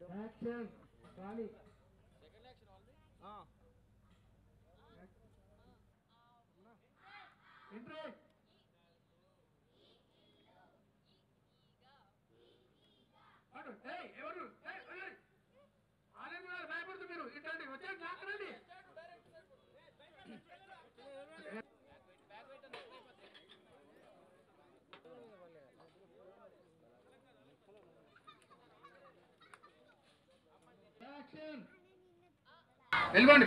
Action ఖాళీ entry అటు ఏయ్ ఎవరు ఏయ్ ఏయ్ ఆనంద్ గారు భయపడుతూ మీరు ఇట్లాంటి వచ్చే క్లాక్ రండి యాక్షన్ వెళ్ళిపోండి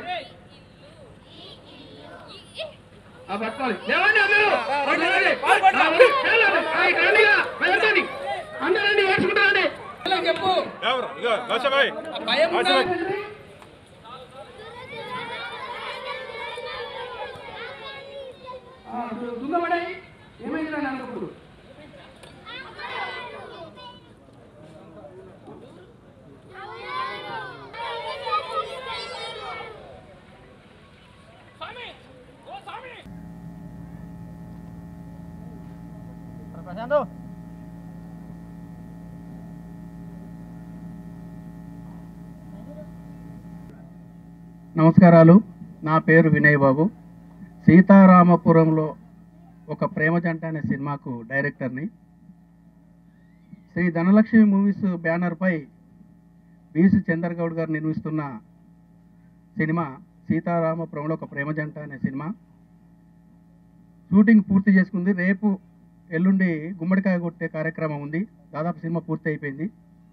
ఆ పట్టుకోవాలి లేవండి అందరూ పట్టుకోండి. ఆ, ఉండి. వెళ్ళండి. ఆ, ఇటు రండి ఇక. వెళ్ళండి. అందరూ రండి ఏడ్చుకుంటారండి చెప్పు ఎవరు ఇగో లక్షభాయ్ భయం ఉందా? దుంగబడాయి ఏమైంది రండి అనుకోప్పుడు నమస్కారాలు నా పేరు వినయ్ బాబు సీతారామపురంలో ఒక ప్రేమ జంట అనే సినిమాకు డైరెక్టర్ని శ్రీ ధనలక్ష్మి మూవీస్ బ్యానర్పై బీసి చంద్రగౌడ్ గారు నిర్మిస్తున్న సినిమా సీతారామపురంలో ఒక ప్రేమ జంట అనే సినిమా షూటింగ్ పూర్తి చేసుకుంది రేపు ఎల్లుండి గుమ్మడికాయ కొట్టే కార్యక్రమం ఉంది దాదాపు సినిమా పూర్తి అయిపోయింది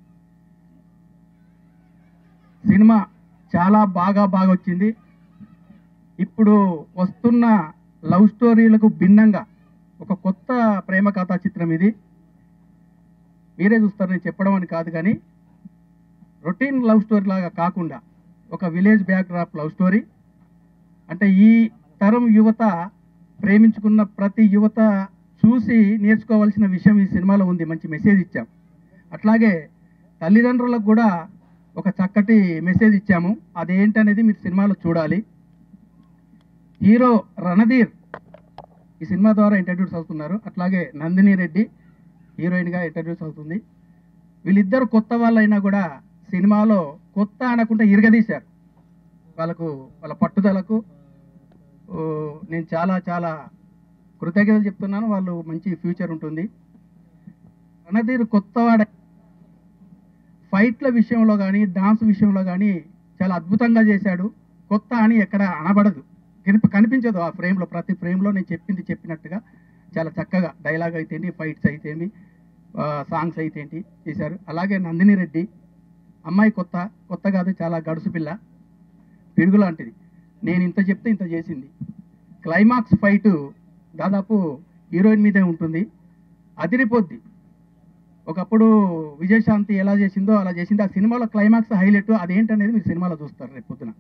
సినిమా చాలా బాగా బాగా వచ్చింది ఇప్పుడు వస్తున్న లవ్ స్టోరీలకు భిన్నంగా ఒక కొత్త ప్రేమ కథా చిత్రం ఇది మీరే చూస్తారు నేను చెప్పడం అని కాదు కానీ రొటీన్ లవ్ స్టోరీ లాగా కాకుండా ఒక విలేజ్ బ్యాక్డ్రాప్ లవ్ స్టోరీ అంటే ఈ తరం యువత ప్రేమించుకున్న ప్రతి యువత చూసి నేర్చుకోవాల్సిన విషయం ఈ సినిమాలో ఉంది మంచి మెసేజ్ ఇచ్చాం అట్లాగే తల్లిదండ్రులకు కూడా ఒక చక్కటి మెసేజ్ ఇచ్చాము అదేంటనేది మీరు సినిమాలో చూడాలి హీరో రణధీర్ ఈ సినిమా ద్వారా ఇంట్రడ్యూస్ అవుతున్నారు అట్లాగే నందిని రెడ్డి హీరోయిన్గా ఇంట్రడ్యూస్ అవుతుంది వీళ్ళిద్దరు కొత్త వాళ్ళైనా కూడా సినిమాలో కొత్త అనకుండా ఇరగదీశారు వాళ్ళకు వాళ్ళ పట్టుదలకు ఓ, నేను చాలా చాలా కృతజ్ఞతలు చెప్తున్నాను వాళ్ళు మంచి ఫ్యూచర్ ఉంటుంది రణధీర్ కొత్తవాడ ఫైట్ల విషయంలో కానీ డాన్స్ విషయంలో కానీ చాలా అద్భుతంగా చేశాడు కొత్త అని ఎక్కడ అనబడదు కనిప కనిపించదు ఆ ఫ్రేమ్లో ప్రతి ఫ్రేమ్లో నేను చెప్పింది చెప్పినట్టుగా చాలా చక్కగా డైలాగ్ అయితేంటి ఫైట్స్ అయితేంటి సాంగ్స్ అయితేంటి చేశారు అలాగే నందిని రెడ్డి అమ్మాయి కొత్త కొత్త కాదు చాలా గడుసు పిల్ల పిడుగు లాంటిది నేను ఇంత చెప్తే ఇంత చేసింది క్లైమాక్స్ ఫైట్ దాదాపు హీరోయిన్ మీదే ఉంటుంది అదిరిపోద్ది ఒకప్పుడు విజయశాంతి ఎలా చేసిందో అలా చేసింది ఆ సినిమాలో క్లైమాక్స్ హైలైట్ అదేంటనేది మీరు సినిమాలో చూస్తారు రేపు పొద్దున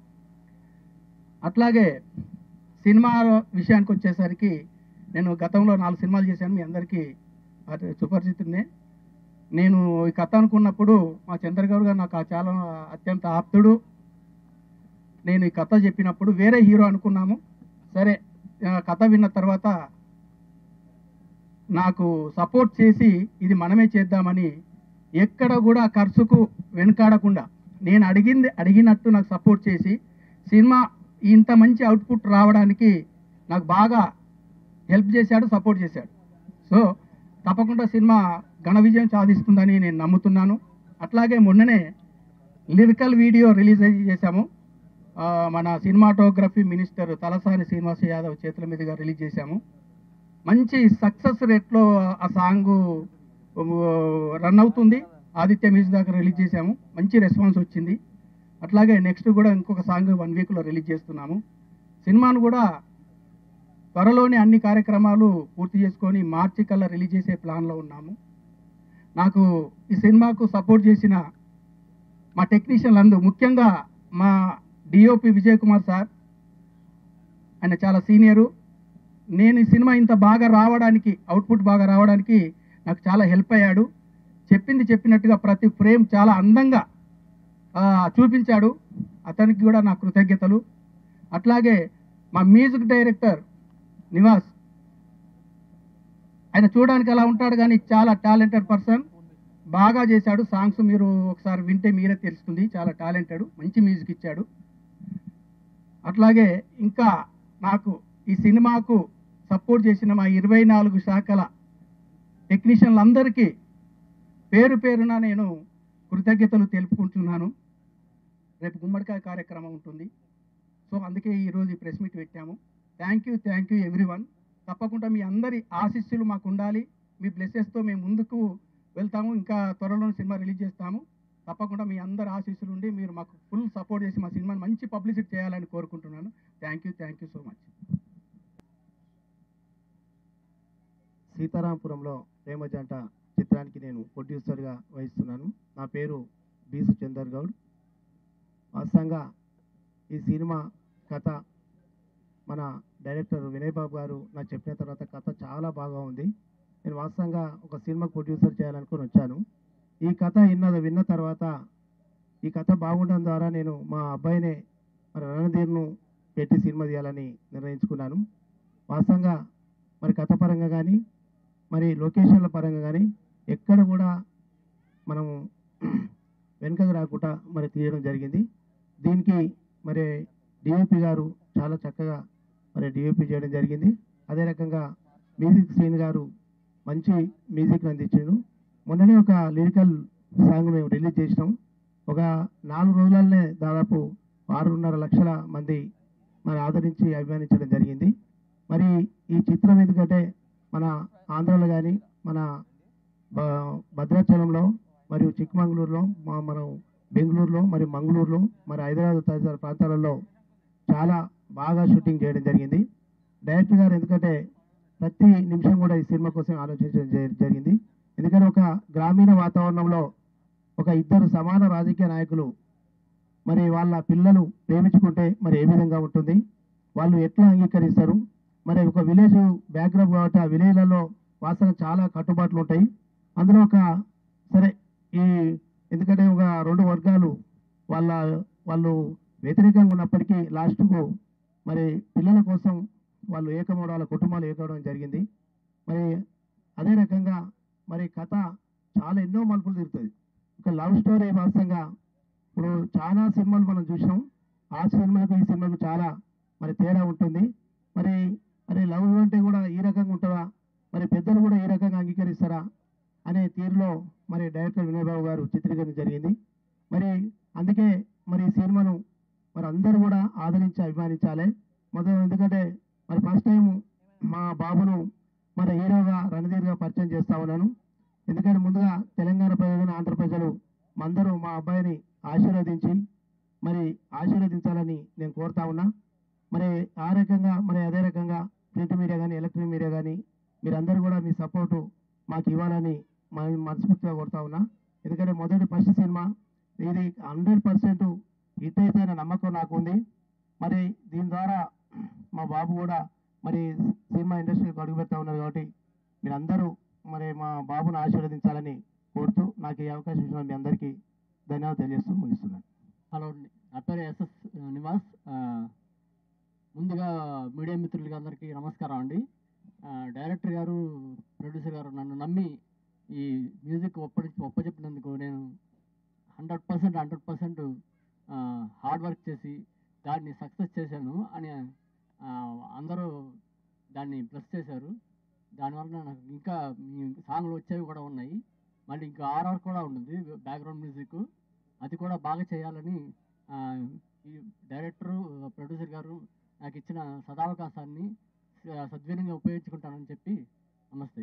అట్లాగే సినిమా విషయానికి వచ్చేసరికి నేను గతంలో నాలుగు సినిమాలు చేశాను మీ అందరికీ అటు సుపరిచితున్నే నేను ఈ కథ అనుకున్నప్పుడు మా చంద్రగౌడ్ గారు నాకు ఆ చాలా అత్యంత ఆప్తుడు నేను ఈ కథ చెప్పినప్పుడు వేరే హీరో అనుకున్నాము సరే ఆ కథ విన్న తర్వాత నాకు సపోర్ట్ చేసి ఇది మనమే చేద్దామని ఎక్కడ కూడా ఖర్చుకు వెనకాడకుండా నేను అడిగింది అడిగినట్టు నాకు సపోర్ట్ చేసి సినిమా ఇంత మంచి అవుట్పుట్ రావడానికి నాకు బాగా హెల్ప్ చేశాడు సపోర్ట్ చేశాడు సో తప్పకుండా సినిమా ఘన విజయం సాధిస్తుందని నేను నమ్ముతున్నాను అట్లాగే మొన్ననే లిరికల్ వీడియో రిలీజ్ చేశాము ఆ, మన సినిమాటోగ్రఫీ మినిస్టర్ తలసాని శ్రీనివాస యాదవ్ చేతుల మీదుగా రిలీజ్ చేశాము మంచి సక్సెస్ రేట్లో ఆ సాంగ్ రన్ అవుతుంది ఆదిత్య మ్యూజిక్ దాకా రిలీజ్ చేశాము మంచి రెస్పాన్స్ వచ్చింది అట్లాగే నెక్స్ట్ కూడా ఇంకొక సాంగ్ వన్ వీక్లో రిలీజ్ చేస్తున్నాము సినిమాను కూడా త్వరలోనే అన్ని కార్యక్రమాలు పూర్తి చేసుకొని మార్చి కల్లా రిలీజ్ చేసే ప్లాన్లో ఉన్నాము నాకు ఈ సినిమాకు సపోర్ట్ చేసిన మా టెక్నీషియన్లు అందరూ ముఖ్యంగా మా డిఓపి విజయ్ కుమార్ సార్ ఆయన చాలా సీనియరు నేను ఈ సినిమా ఇంత బాగా రావడానికి అవుట్పుట్ బాగా రావడానికి నాకు చాలా హెల్ప్ అయ్యాడు చెప్పింది చెప్పినట్టుగా ప్రతి ఫ్రేమ్ చాలా అందంగా ఆ, చూపించాడు అతనికి కూడా నా కృతజ్ఞతలు అట్లాగే మా మ్యూజిక్ డైరెక్టర్ నివాస్ ఆయన చూడడానికి అలా ఉంటాడు కానీ చాలా టాలెంటెడ్ పర్సన్ బాగా చేశాడు సాంగ్స్ మీరు ఒకసారి వింటే మీరే తెలుస్తుంది చాలా టాలెంటెడ్ మంచి మ్యూజిక్ ఇచ్చాడు అట్లాగే ఇంకా నాకు ఈ సినిమాకు సపోర్ట్ చేసిన మా ఇరవై నాలుగు శాఖల టెక్నీషియన్లందరికీ పేరు పేరున నేను కృతజ్ఞతలు తెలుపుకుంటున్నాను రేపు గుమ్మడికాయ కార్యక్రమం ఉంటుంది సో అందుకే ఈరోజు ఈ ప్రెస్ మీట్ పెట్టాము thank you thank you everyone తప్పకుండా మీ అందరి ఆశీస్సులు మాకు ఉండాలి మీ బ్లెస్సెస్తో మేము ముందుకు వెళ్తాము ఇంకా త్వరలో సినిమా రిలీజ్ చేస్తాము తప్పకుండా మీ అందరి ఆశీస్సులు ఉండి మీరు మాకు ఫుల్ సపోర్ట్ చేసి మా సినిమాని మంచి పబ్లిసిటీ చేయాలని కోరుకుంటున్నాను thank you thank you so much సీతారాంపురంలో ప్రేమ జంట చిత్రానికి నేను ప్రొడ్యూసర్గా వహిస్తున్నాను నా పేరు బి సుచందర్ గౌడ్ వాస్తవంగా ఈ సినిమా కథ మన డైరెక్టర్ వినయ్ బాబు గారు నాకు చెప్పిన తర్వాత కథ చాలా బాగా ఉంది నేను వాస్తవంగా ఒక సినిమా ప్రొడ్యూసర్ చేయాలనుకుని వచ్చాను ఈ కథ విన్న విన్న తర్వాత ఈ కథ బాగుండడం ద్వారా నేను మా అబ్బాయినే మరి రణధీర్ను పెట్టి సినిమా తీయాలని నిర్ణయించుకున్నాను వాస్తవంగా మరి కథ పరంగా కానీ మరి లొకేషన్ల పరంగా కానీ ఎక్కడ కూడా మనము వెనుకకు రాకుండా మరి తీయడం జరిగింది దీనికి మరి డిఓపి గారు చాలా చక్కగా మరి డిఓపి చేయడం జరిగింది అదే రకంగా మ్యూజిక్ శ్రీని గారు మంచి మ్యూజిక్ అందించాడు మొన్ననే ఒక లిరికల్ సాంగ్ మేము రిలీజ్ చేసినాం ఒక నాలుగు రోజులనే దాదాపు ఆరున్నర లక్షల మంది మరి ఆదరించి అభిమానించడం జరిగింది మరి ఈ చిత్రం ఎందుకంటే మన ఆంధ్రాలో కానీ మన బ- భద్రాచలంలో మరియు చిక్కమంగళూరులో మా మనం బెంగళూరులో మరి మంగళూరులో మరి హైదరాబాద్ తదితర ప్రాంతాలలో చాలా బాగా షూటింగ్ చేయడం జరిగింది డైరెక్టర్ గారు ఎందుకంటే ప్రతి నిమిషం కూడా ఈ సినిమా కోసం ఆలోచించడం జరి- జరిగింది ఎందుకంటే ఒక గ్రామీణ వాతావరణంలో ఒక ఇద్దరు సమాన రాజకీయ నాయకులు మరి వాళ్ళ పిల్లలు ప్రేమించుకుంటే మరి ఏ విధంగా ఉంటుంది వాళ్ళు ఎట్లా అంగీకరిస్తారు మరి ఒక విలేజ్ బ్యాక్గ్రౌండ్ కాబట్టి ఆ విలేజ్లలో వాసన చాలా కట్టుబాట్లు ఉంటాయి అందులో ఒక సరే ఈ ఎందుకంటే ఒక రెండు వర్గాలు వాళ్ళ వాళ్ళు వ్యతిరేకంగా ఉన్నప్పటికీ లాస్ట్కు మరి పిల్లల కోసం వాళ్ళు ఏకమవడం వాళ్ళ కుటుంబాలు ఏకవడం జరిగింది మరి అదే రకంగా మరి కథ చాలా ఎన్నో మలుపులు తిరుగుతుంది ఒక లవ్ స్టోరీ వాస్తవంగా ఇప్పుడు చాలా సినిమాలు మనం చూసాం ఆ సినిమాకు ఈ సినిమాకు చాలా మరి తేడా ఉంటుంది మరి మరి లవ్ అంటే కూడా ఈ రకంగా ఉంటుందా మరి పెద్దలు కూడా ఈ రకంగా అంగీకరిస్తారా అనే తీరులో మరి డైరెక్టర్ వినయ్ బాబు గారు చిత్రీకరణ జరిగింది మరి అందుకే మరి ఈ సినిమాను మరి అందరూ కూడా ఆదరించి అభిమానించాలి మొదలు ఎందుకంటే మరి ఫస్ట్ టైం మా బాబును మరి హీరోగా రణధీర్గా పరిచయం చేస్తా ఉన్నాను ఎందుకంటే ముందుగా తెలంగాణ ప్రజలు ఆంధ్ర ప్రజలు అందరూ మా అబ్బాయిని ఆశీర్వదించి మరి ఆశీర్వదించాలని నేను కోరుతా ఉన్నా మరి ఆ రకంగా మరి అదే రకంగా ప్రింట్ మీడియా కానీ ఎలక్ట్రిక్ మీడియా కానీ మీరందరూ కూడా మీ సపోర్టు మాకు ఇవ్వాలని మా మనస్ఫూర్తిగా కోరుతా ఉన్నా ఎందుకంటే మొదటి ఫస్ట్ సినిమా ఇది హండ్రెడ్ పర్సెంట్ హిట్ అవుతుందనే నమ్మకం నాకు ఉంది మరి దీని ద్వారా మా బాబు కూడా మరి సినిమా ఇండస్ట్రీకి అడుగు పెడతా ఉన్నారు కాబట్టి మీరందరూ మరి మా బాబును ఆశీర్వదించాలని కోరుతూ నాకు ఈ అవకాశం ఇచ్చిన మీ అందరికీ ధన్యవాదాలు తెలియజేస్తూ ముగిస్తున్నాను హలో అండి నా పేరు ఎస్ఎస్ నివాస్ ఆ, ముందుగా మీడియా మిత్రులకి అందరికీ నమస్కారం అండి ఆ, డైరెక్టర్ గారు ప్రొడ్యూసర్ గారు నన్ను నమ్మి ఈ మ్యూజిక్ ఒప్పటి ఒప్పచెప్పినందుకు నేను hundred percent hundred percent hard work చేసి దాన్ని సక్సెస్ చేశాను అని ఆ, అందరూ దాన్ని ప్లస్ చేశారు దానివల్ల నాకు ఇంకా మీ సాంగ్లు వచ్చేవి కూడా ఉన్నాయి మళ్ళీ ఇంకా ఆర్ఆర్ కూడా ఉంటుంది బ్యాక్గ్రౌండ్ మ్యూజిక్ అది కూడా బాగా చేయాలని ఆ, ఈ డైరెక్టరు ప్రొడ్యూసర్ గారు నాకు ఇచ్చిన సదావకాశాన్ని స- సద్వినియోగంగా ఉపయోగించుకుంటానని చెప్పి నమస్తే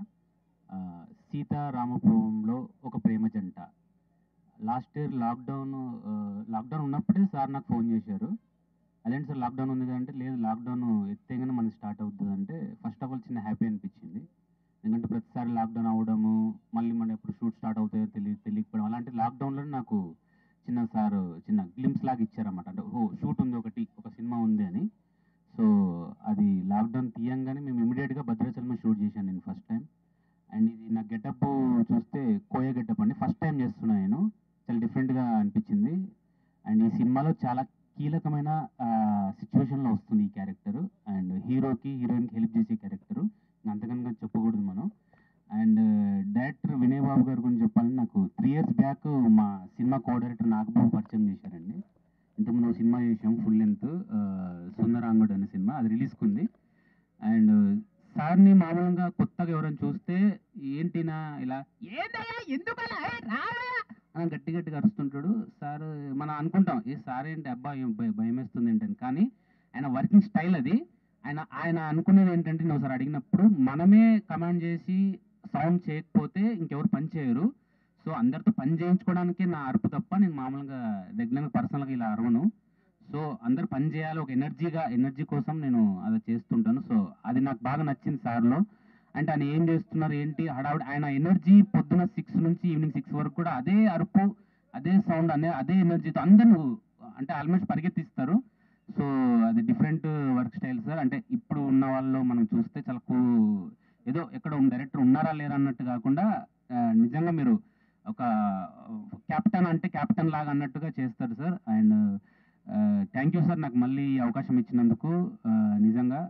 ఆ, సీతారామపురంలో ఒక ప్రేమ జంట లాస్ట్ ఇయర్ లాక్డౌన్ ఆ, లాక్డౌన్ ఉన్నప్పుడే సార్ నాకు ఫోన్ చేశారు అదేంటి సార్ లాక్డౌన్ ఉంది కదంటే లేదు లాక్డౌన్ ఎత్తేగానే మనకి స్టార్ట్ అవుతుంది అంటే ఫస్ట్ ఆఫ్ ఆల్ చిన్న హ్యాపీ అనిపించింది ఎందుకంటే ప్రతిసారి లాక్డౌన్ అవ్వడము మళ్ళీ మన ఎప్పుడు షూట్ స్టార్ట్ అవుతాయో తెలియ తెలియకపోవడం అలాంటి లాక్డౌన్లో నాకు చిన్న సార్ చిన్న గ్లిమ్స్ లాగా ఇచ్చారన్నమాట అంటే ఓ షూట్ ఉంది ఒకటి ఒక సినిమా ఉంది అని సో అది లాక్డౌన్ తీయంగానే మేము ఇమీడియట్గా భద్రాచలం షూట్ చేశాను నేను ఫస్ట్ టైం అండ్ ఇది నా గెటప్ చూస్తే కోయ గెటప్ అండి ఫస్ట్ టైం చేస్తున్నా నేను చాలా డిఫరెంట్గా అనిపించింది అండ్ ఈ సినిమాలో చాలా కీలకమైన సిచ్యువేషన్లో వస్తుంది ఈ క్యారెక్టర్ అండ్ హీరోకి హీరోయిన్కి హెల్ప్ చేసే క్యారెక్టర్ అంతకన్నా చెప్పకూడదు మనం అండ్ డైరెక్టర్ వినయ్ బాబు గారి గురించి చెప్పాలంటే నాకు త్రీ ఇయర్స్ బ్యాక్ మా సినిమా కో డైరెక్టర్ నాగబాబు పరిచయం చేశారండి ఇంతకుముందు ఒక సినిమా చేసాం ఫుల్ లెంత్ సుందరాంగుడు అనే సినిమా అది రిలీజ్కి ఉంది అండ్ సార్ని మామూలుగా కొత్తగా ఎవరైనా చూస్తే ఏంటినా ఇలా ఏందయ్యా ఎందుకలా ఏ, రావా అని గట్టి గట్టిగా అరుస్తుంటాడు సార్ మనం అనుకుంటాం ఏ సార్ ఏంటి అబ్బా ఏం భయ- భయం వేస్తుంది ఏంటని కానీ ఆయన వర్కింగ్ స్టైల్ అది ఆయన ఆయన అనుకునేది ఏంటంటే నేను ఒకసారి అడిగినప్పుడు మనమే కమాండ్ చేసి సౌండ్ చేయకపోతే ఇంకెవరు పని చేయరు సో అందరితో పని చేయించుకోవడానికి నా అరుపు తప్ప నేను మామూలుగా రెగ్యులర్గా పర్సనల్గా ఇలా అరవను సో అందరు పని చేయాలి ఒక ఎనర్జీగా ఎనర్జీ కోసం నేను అది చేస్తుంటాను సో అది నాకు బాగా నచ్చింది సార్లో అంటే ఆయన ఏం చేస్తున్నారు ఏంటి హడావుడి ఆయన ఎనర్జీ పొద్దున సిక్స్ నుంచి ఈవినింగ్ సిక్స్ వరకు కూడా అదే అరుపు అదే సౌండ్ అనే అదే ఎనర్జీతో అందరూ అంటే ఆల్మోస్ట్ పరిగెత్తిస్తారు సో అది డిఫరెంట్ వర్క్ స్టైల్ సార్ అంటే ఇప్పుడు ఉన్న వాళ్ళు మనం చూస్తే చాలా కూ ఏదో ఎక్కడ డైరెక్టర్ ఉన్నారా లేరా అన్నట్టు కాకుండా ఆ, నిజంగా మీరు ఒక కెప్టెన్ అంటే కెప్టెన్ లాగా అన్నట్టుగా చేస్తారు sir and thank you sir నాకు మళ్ళీ ఈ అవకాశం ఇచ్చినందుకు ఆ, నిజంగా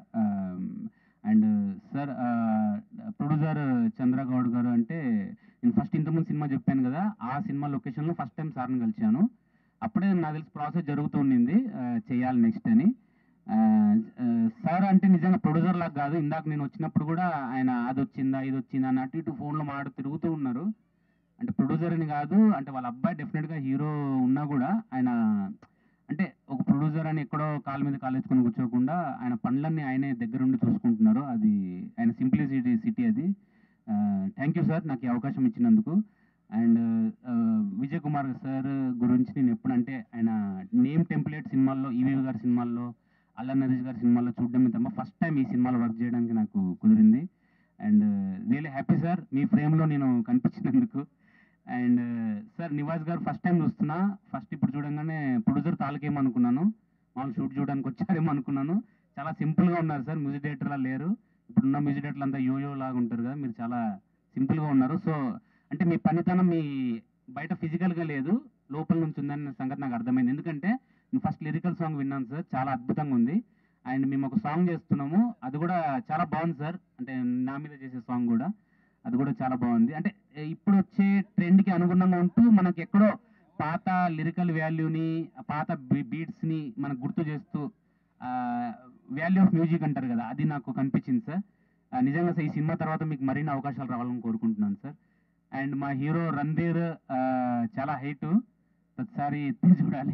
అండ్ సార్ ప్రొడ్యూసర్ చంద్రగౌడ్ గారు అంటే నేను ఫస్ట్ ఇంతకుముందు సినిమా చెప్పాను కదా ఆ సినిమా లొకేషన్లో ఫస్ట్ టైం సార్ని కలిశాను అప్పుడే నాకు తెలిసి ప్రాసెస్ జరుగుతుండింది ఆ, చేయాలి నెక్స్ట్ అని ఆ, ఆ, సార్ అంటే నిజంగా ప్రొడ్యూసర్ లాగా కాదు ఇందాక నేను వచ్చినప్పుడు కూడా ఆయన అది వచ్చిందా ఇది వచ్చిందా అని అటు ఇటు ఫోన్లో మాడు తిరుగుతూ ఉన్నారు అంటే ప్రొడ్యూసర్ అని కాదు అంటే వాళ్ళ అబ్బాయి డెఫినెట్గా హీరో ఉన్నా కూడా ఆయన అంటే ఒక ప్రొడ్యూసర్ అని ఎక్కడో కాలు మీద కాలేసుకొని కూర్చోకుండా ఆయన పనులన్నీ ఆయనే దగ్గరుండి చూసుకుంటున్నారు అది ఆయన సింప్లిసిటీ సిటీ అది థ్యాంక్ యూ సార్ నాకు ఈ అవకాశం ఇచ్చినందుకు అండ్ విజయ్ కుమార్ సార్ గురించి నేను ఎప్పుడంటే ఆయన నేమ్ టెంప్లెట్ సినిమాల్లో ఈవీ గారి సినిమాల్లో అల్లా నరేష్ గారి సినిమాల్లో చూడడం తప్ప ఫస్ట్ టైం ఈ సినిమాలో వర్క్ చేయడానికి నాకు కుదిరింది అండ్ రియల్లీ హ్యాపీ సార్ మీ ఫ్రేమ్లో నేను కనిపించినందుకు అండ్ సార్ నివాస్ గారు ఫస్ట్ టైం చూస్తున్నా ఫస్ట్ ఇప్పుడు చూడంగానే ప్రొడ్యూసర్ తాలకేమనుకున్నాను మామూలు షూట్ చూడడానికి వచ్చారేమో అనుకున్నాను చాలా సింపుల్గా ఉన్నారు సార్ మ్యూజిక్ డైరెక్టర్లా లేరు ఇప్పుడున్న మ్యూజిక్ డైరెక్టర్లు అంతా యోయో లాగా ఉంటారు కదా మీరు చాలా సింపుల్గా ఉన్నారు సో అంటే మీ పనితనం మీ బయట ఫిజికల్గా లేదు లోపల నుంచి ఉందన్న సంగతి నాకు అర్థమైంది ఎందుకంటే నేను ఫస్ట్ లిరికల్ సాంగ్ విన్నాను సార్ చాలా అద్భుతంగా ఉంది అండ్ మేము ఒక సాంగ్ చేస్తున్నాము అది కూడా చాలా బాగుంది సార్ అంటే నా మీద చేసే సాంగ్ కూడా అది కూడా చాలా బాగుంది అంటే ఏ, ఇప్పుడు వచ్చే ట్రెండ్కి అనుగుణంగా ఉంటూ మనకి ఎక్కడో పాత లిరికల్ వాల్యూని పాత బీట్స్ని మనకు గుర్తు చేస్తూ వాల్యూ ఆఫ్ మ్యూజిక్ అంటారు కదా అది నాకు కనిపించింది సార్ ఆ, నిజంగా సార్ ఈ సినిమా తర్వాత మీకు మరిన్ని అవకాశాలు రావాలని కోరుకుంటున్నాను సార్ అండ్ మా హీరో రణధీర్ ఆ, చాలా హైట్ ప్రతిసారి ఎత్తి చూడాలి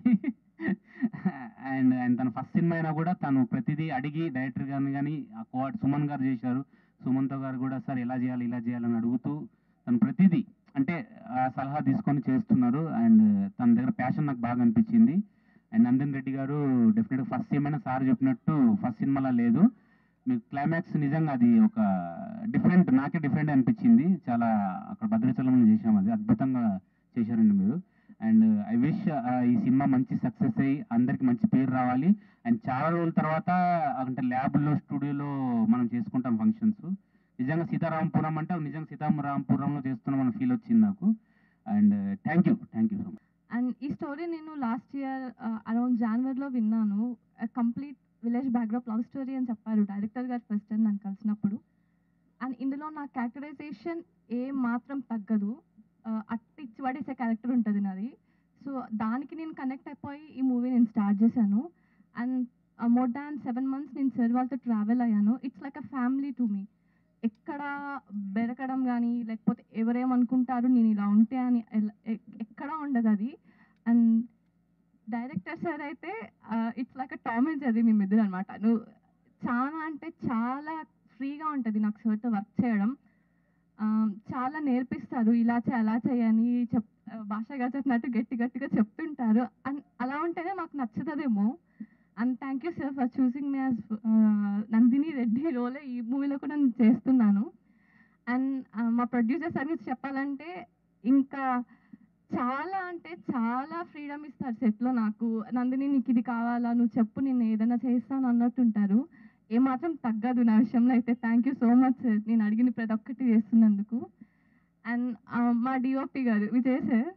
అండ్ అండ్ తన ఫస్ట్ సినిమా అయినా కూడా తను ప్రతిదీ అడిగి డైరెక్టర్ గారిని కానీ ఆ కోఆర్డ్ సుమన్ గారు చేశారు సుమన్తో గారు కూడా సార్ ఎలా చేయాలి ఇలా చేయాలని అడుగుతూ తను ప్రతిదీ అంటే ఆ సలహా తీసుకొని చేస్తున్నారు అండ్ తన దగ్గర ప్యాషన్ నాకు బాగా అనిపించింది అండ్ నందన్ రెడ్డి గారు డెఫినెట్గా ఫస్ట్ ఏమైనా సార్ చెప్పినట్టు ఫస్ట్ సినిమాలో లేదు మీకు క్లైమాక్స్ నిజంగా అది ఒక డిఫరెంట్ నాకే డిఫరెంట్ అనిపించింది చాలా అక్కడ భద్రాచలంలో చేసాం అది అద్భుతంగా చేశారండి మీరు అండ్ ఐ విష్ ఈ సినిమా మంచి సక్సెస్ అయ్యి అందరికి మంచి పేరు రావాలి అండ్ చాలా రోజుల తర్వాత అంటే ల్యాబ్లో స్టూడియోలో మనం చేసుకుంటాం ఫంక్షన్స్ నిజంగా సీతారామపురం అంటే నిజంగా సీతారామపురంలో చేస్తున్నాం అన్న ఫీల్ వచ్చింది నాకు and thank you thank you so much and ఈ స్టోరీ నేను లాస్ట్ ఇయర్ అరౌండ్ జనవరిలో విన్నాను complete village backdrop love story అని చెప్పారు డైరెక్టర్ గారు ఫస్ట్ టైం నన్ను కలిసినప్పుడు అండ్ ఇందులో నా క్యారెక్టరైజేషన్ ఏ మాత్రం తగ్గదు Uh, అట్టి ఇచ్చి పడేసే క్యారెక్టర్ ఉంటుంది నాది సో దానికి నేను కనెక్ట్ అయిపోయి ఈ మూవీ నేను స్టార్ట్ చేశాను and more than seven months నేను సార్ వాళ్ళతో ట్రావెల్ అయ్యాను it's like a family to me ఎక్కడ బెరకడం కానీ లేకపోతే ఎవరేమనుకుంటారు నేను ఇలా ఉంటే అని ఎల- ఎ- ఎక్కడా ఉండదు అది అండ్ డైరెక్టర్ సార్ అయితే it's like a Tom and Jerry మీ మిద్దరు అనమాట నువ్వు చాలా అంటే చాలా ఫ్రీగా ఉంటుంది నాకు సార్తో వర్క్ చేయడం ఆ, చాలా నేర్పిస్తారు ఇలా చేయి అలా చేయని చెప్ భాషగా చెప్పినట్టు గట్టి గట్టిగా చెప్తుంటారు అండ్ అలా ఉంటేనే మాకు నచ్చుతుందేమో and thank you sir for choosing me as Nandini Reddy రోలే ఈ మూవీలో కూడా నేను చేస్తున్నాను అండ్ మా ప్రొడ్యూసర్ సార్ గురించి చెప్పాలంటే ఇంకా చాలా అంటే చాలా ఫ్రీడమ్ ఇస్తారు సెట్లో నాకు నందిని నీకు ఇది కావాలా నువ్వు చెప్పు నేను ఏదైనా చేస్తాను అన్నట్టు ఉంటారు ఏమాత్రం తగ్గదు నా విషయంలో అయితే thank you so much sir నేను అడిగిన ప్రతి ఒక్కటి చేస్తున్నందుకు అండ్ మా డిఓపి గారు విజయ్ సార్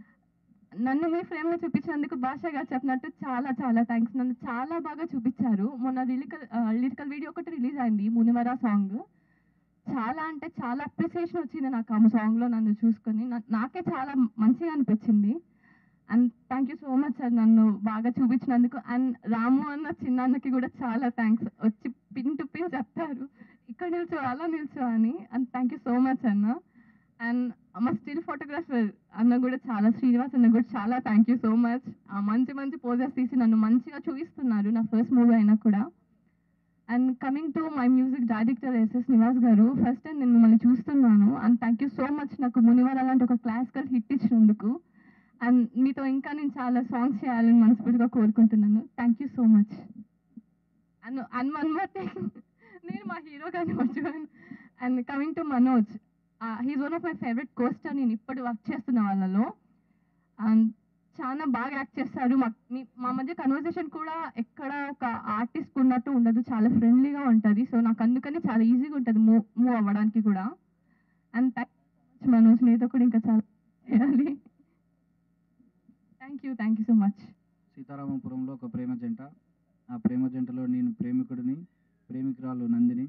నన్ను మీ ఫ్రేమ్లో చూపించినందుకు భాషగా చెప్పినట్టు చాలా చాలా థ్యాంక్స్ నన్ను చాలా బాగా చూపించారు మొన్న లిరికల్ లిరికల్ వీడియో ఒకటి రిలీజ్ అయింది మునివరా సాంగ్ చాలా అంటే చాలా అప్రిసియేషన్ వచ్చింది నాకు ఆ సాంగ్లో నన్ను చూసుకొని నా- నాకే చాలా మంచిగా అనిపించింది and thank you so much sir నన్ను బాగా చూపించినందుకు అండ్ రాము అన్న చిన్నన్నకి కూడా చాలా థ్యాంక్స్ వచ్చి పిన్ టు పిన్ చెప్తారు ఇక్కడ నిల్చో అలా నిల్చో అని and thank you so much అన్న అండ్ మా స్టిల్ ఫోటోగ్రాఫర్ అన్న కూడా చాలా శ్రీనివాస్ అన్న కూడా చాలా థ్యాంక్ యూ సో మచ్ మంచి మంచి పోజెస్ తీసి నన్ను మంచిగా చూపిస్తున్నారు నా ఫస్ట్ మూవీ అయినా కూడా and coming to my music director SS Nivas గారు ఫస్ట్ టైం నేను మిమ్మల్ని చూస్తున్నాను and thank you so much నాకు మునివార అలాంటి ఒక క్లాసికల్ హిట్ ఇచ్చినందుకు అండ్ మీతో ఇంకా నేను చాలా సాంగ్స్ చేయాలని మనస్ఫూర్తిగా కోరుకుంటున్నాను thank you so much and and one more thing నేను మా హీరో గారిని మర్చిపోయాను and coming to Manoj he's one of my favourite costar నేను ఇప్పుడు వర్క్ చేస్తున్న వాళ్ళలో అండ్ చాలా బాగా యాక్ట్ చేస్తారు మా మీ- మా మధ్య కన్వర్సేషన్ కూడా ఎక్కడ ఒక ఆర్టిస్ట్ ఉన్నట్టు ఉండదు చాలా ఫ్రెండ్లీగా ఉంటుంది సో నాకు అందుకని చాలా ఈజీగా ఉంటుంది మూవ్ మూవ్ అవ్వడానికి కూడా అండ్ థ్యాంక్ మనోజ్ నీతో కూడా ఇంకా చాలా చేయాలి thank you thank you so much సీతారామపురంలో ఒక ప్రేమ జంట ఆ ప్రేమ జంటలో నేను ప్రేమికుడిని ప్రేమికురాలు నందిని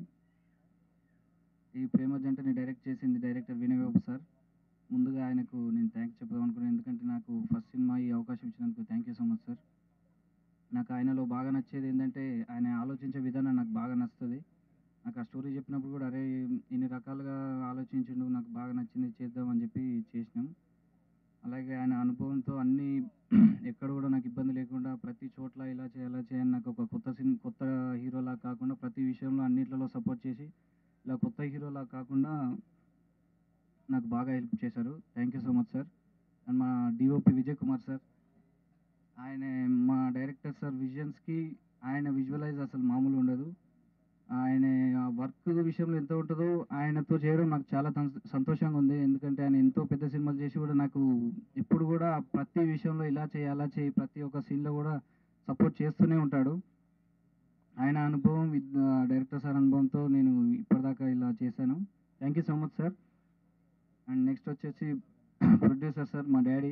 ఈ ప్రేమ జంటని డైరెక్ట్ చేసింది డైరెక్టర్ వినయ్ బాబు సార్ ముందుగా ఆయనకు నేను థ్యాంక్స్ చెప్దాం అనుకున్నాను ఎందుకంటే నాకు ఫస్ట్ సినిమా ఈ అవకాశం ఇచ్చినందుకు thank you so much sir నాకు ఆయనలో బాగా నచ్చేది ఏంటంటే ఆయన ఆలోచించే విధానం నాకు బాగా నచ్చుతుంది నాకు ఆ స్టోరీ చెప్పినప్పుడు కూడా అరే ఇన్ని రకాలుగా ఆలోచించిండు నాకు బాగా నచ్చింది చేద్దాం అని చెప్పి చేసినాం అలాగే ఆయన అనుభవంతో అన్ని ఎక్కడ కూడా నాకు ఇబ్బంది లేకుండా ప్రతి చోట్ల ఇలా చేయాలి అలా చేయాలి నాకు ఒక కొత్త సిన్ కొత్త హీరోలా కాకుండా ప్రతి విషయంలో అన్నిట్లలో సపోర్ట్ చేసి ఇలా కొత్త హీరోలా కాకుండా నాకు బాగా హెల్ప్ చేశారు thank you so much sir and మా డిఓపి విజయ్ కుమార్ సార్ ఆయన మా డైరెక్టర్ సార్ విజన్స్కి ఆయన విజువలైజ్ అసలు మామూలు ఉండదు ఆయన వర్క్ విషయంలో ఎంత ఉంటుందో ఆయనతో చేయడం నాకు చాలా తం- సంతోషంగా ఉంది ఎందుకంటే ఆయన ఎంతో పెద్ద సినిమాలు చేసి కూడా నాకు ఇప్పుడు కూడా ప్రతి విషయంలో ఇలా చేయి అలా చేయి ప్రతి ఒక్క సీన్లో కూడా సపోర్ట్ చేస్తూనే ఉంటాడు ఆయన అనుభవం విత్ డైరెక్టర్ సార్ అనుభవంతో నేను ఇప్పటిదాకా ఇలా చేశాను thank you so much sir and next వచ్చేసి ప్రొడ్యూసర్ సార్ మా డాడీ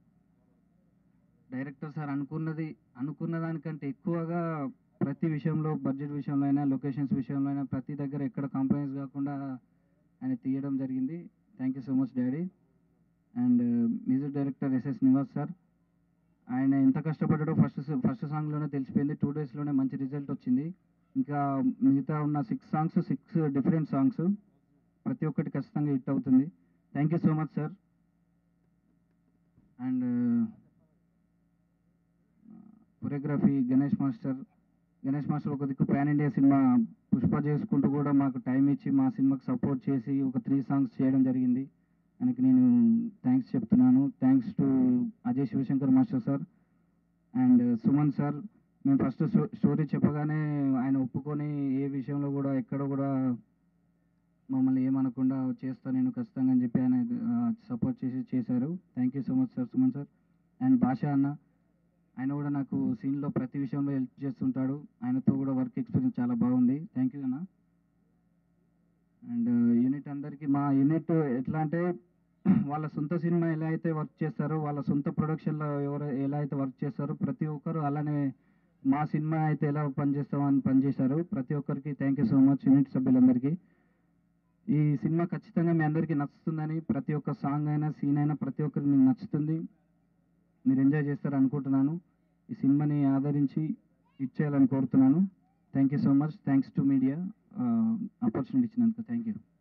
డైరెక్టర్ సార్ అనుకున్నది అనుకున్న దానికంటే ఎక్కువగా ప్రతి విషయంలో బడ్జెట్ విషయంలో అయినా లొకేషన్స్ విషయంలో అయినా ప్రతి దగ్గర ఎక్కడ కాంప్రమైజ్ కాకుండా ఆయన తీయడం జరిగింది thank you so much daddy and music director SS Nivas sir ఆయన ఎంత కష్టపడ్డాడో ఫస్ట్ ఫస్ట్ సాంగ్లోనే తెలిసిపోయింది టూ డేస్లోనే మంచి రిజల్ట్ వచ్చింది ఇంకా మిగతా ఉన్న six songs six different songs ప్రతి ఒక్కటి ఖచ్చితంగా హిట్ అవుతుంది thank you so much sir and choreography Ganesh master Ganesh master ఒక దిక్కు పాన్ ఇండియా సినిమా పుష్ప చేసుకుంటూ కూడా మాకు టైం ఇచ్చి మా సినిమాకి సపోర్ట్ చేసి ఒక త్రీ సాంగ్స్ చేయడం జరిగింది ఆయనకి నేను థ్యాంక్స్ చెప్తున్నాను thanks to Ajay Shivashankar master sir and Suman sir మేము ఫస్ట్ స్టోరీ చెప్పగానే ఆయన ఒప్పుకొని ఏ విషయంలో కూడా ఎక్కడ కూడా మమ్మల్ని ఏమనకుండా చేస్తా నేను ఖచ్చితంగా అని చెప్పి ఆయన సపోర్ట్ చేసి చేశారు thank you so much sir Suman sir and Bhasha అన్న ఆయన కూడా నాకు సీన్లో ప్రతి విషయంలో హెల్ప్ చేస్తుంటాడు ఆయనతో కూడా వర్క్ ఎక్స్పీరియన్స్ చాలా బాగుంది థ్యాంక్ యూ అన్న అండ్ యూనిట్ అందరికీ మా యూనిట్ ఎట్లా అంటే వాళ్ళ సొంత సినిమా ఎలా అయితే వర్క్ చేస్తారో వాళ్ళ సొంత ప్రొడక్షన్లో ఎవరు ఎలా అయితే వర్క్ చేస్తారో ప్రతి ఒక్కరు అలానే మా సినిమా అయితే ఎలా పనిచేస్తామని పనిచేశారు ప్రతి ఒక్కరికి thank you so much unit సభ్యులందరికీ ఈ సినిమా ఖచ్చితంగా మీ అందరికీ నచ్చుతుందని ప్రతి ఒక్క సాంగ్ అయినా సీన్ అయినా ప్రతి ఒక్కరికి మీకు నచ్చుతుంది మీరు ఎంజాయ్ చేస్తారు అనుకుంటున్నాను ఈ సినిమాని ఆదరించి ఇచ్చేయాలని కోరుతున్నాను thank you so much thanks to media opportunity ఇచ్చినందుకు థ్యాంక్ యూ